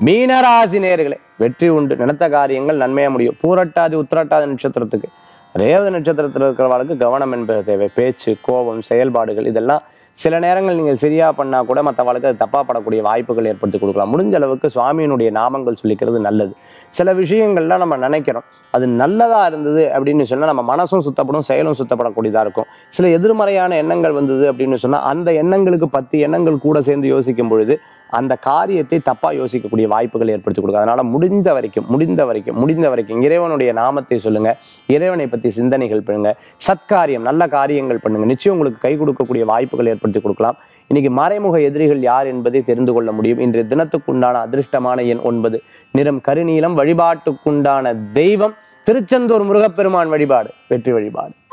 மீனராசி நேர்களே வெற்றி உண்டு நினைத்த காரியங்கள் நன்மையா முடியும் பூரட்டாதி உத்திரட்டாதி நட்சத்திரத்துக்கு ரேவதி நட்சத்திரத்தில் இருக்கிறவர்களுக்கு கவனம் என்பது தேவை பேச்சு கோபம் செயல்பாடுகள் இதெல்லாம் சில நேரங்கள் நீங்கள் சரியா பண்ணா கூட மற்றவர்களுக்கு அது தப்பா படக்கூடிய வாய்ப்புகள் ஏற்படுத்தி கொடுக்கலாம் முடிஞ்ச அளவுக்கு சுவாமியினுடைய நாமங்கள் சொல்லிக்கிறது நல்லது சில விஷயங்கள்லாம் நம்ம நினைக்கிறோம் அது நல்லதா இருந்தது அப்படின்னு சொன்னா நம்ம மனசும் சுத்தப்படும் செயலும் சுத்தப்படக்கூடியதா இருக்கும் சில எதிர்மறையான எண்ணங்கள் வந்தது அப்படின்னு சொன்னா அந்த எண்ணங்களுக்கு பத்து எண்ணங்கள் கூட சேர்ந்து யோசிக்கும் பொழுது அந்த காரியத்தை தப்பா யோசிக்கக்கூடிய வாய்ப்புகள் ஏற்படுத்தி கொடுக்கும் அதனால முடிந்த வரைக்கும் முடிந்த வரைக்கும் முடிந்த வரைக்கும் இறைவனுடைய நாமத்தை சொல்லுங்க இறைவனை பத்தி சிந்தனைகள் பண்ணுங்க சத்காரியம் நல்ல காரியங்கள் பண்ணுங்க நிச்சயம் உங்களுக்கு கை கொடுக்கக்கூடிய வாய்ப்புகள் ஏற்படுத்தி கொடுக்கலாம் இன்னைக்கு மறைமுக எதிரிகள் யார் என்பதை தெரிந்து கொள்ள முடியும் இன்றைய தினத்துக்குண்டான அதிர்ஷ்டமான எண் ஒன்பது நிறம் கருநீலம் வழிபாட்டுக்குண்டான தெய்வம் திருச்செந்தூர் முருகப்பெருமான் வழிபாடு வெற்றி வழிபாடு